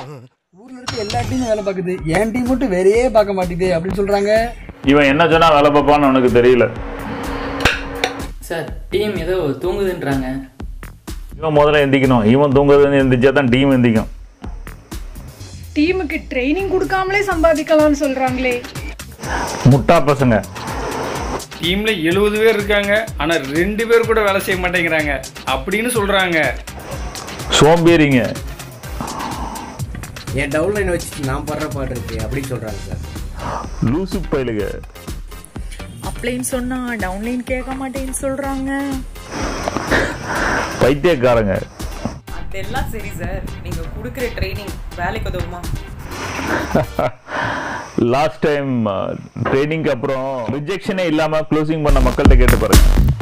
ஊர்ல இருக்க எல்லா டீமும் வேலை பார்க்குது என் டீம் மட்டும் வேறையே பார்க்க மாட்டேங்குது அப்படின்னு சொல்றாங்க இவன் என்ன சொன்னா வேலை பார்ப்பான்னு உனக்கு தெரியல சார் டீம் ஏதோ தூங்குதுன்றாங்க இவன் முதல்ல எந்திக்கணும் இவன் தூங்குறதுன்னு எந்திரிச்சா தான் டீம் எந்திக்கும் டீமுக்கு ட்ரைனிங் கொடுக்காமலே சம்பாதிக்கலாம்னு சொல்றாங்களே முட்டா பசங்க டீம்ல எழுபது பேர் இருக்காங்க ஆனா ரெண்டு பேர் கூட வேலை செய்ய மாட்டேங்கிறாங்க அப்படின்னு சொல்றாங்க சோம்பேறிங்க என் டவுன் லைன் வச்சுட்டு நான் படுற பாட்டு இருக்கு அப்படின்னு சொல்றாங்க சார் லூசு பயிலுங்க அப்ளைன்னு சொன்னா டவுன்லைன் கேட்க மாட்டேன்னு சொல்றாங்க பைத்தியக்காரங்க அதெல்லாம் சரி சார் நீங்க கொடுக்குற ட்ரைனிங் வேலைக்கு உதவுமா லாஸ்ட் டைம் ட்ரைனிங்க்கு அப்புறம் ரிஜெக்ஷனே இல்லாம க்ளோசிங் பண்ண மக்கள்கிட்ட கேட்டு பாருங்க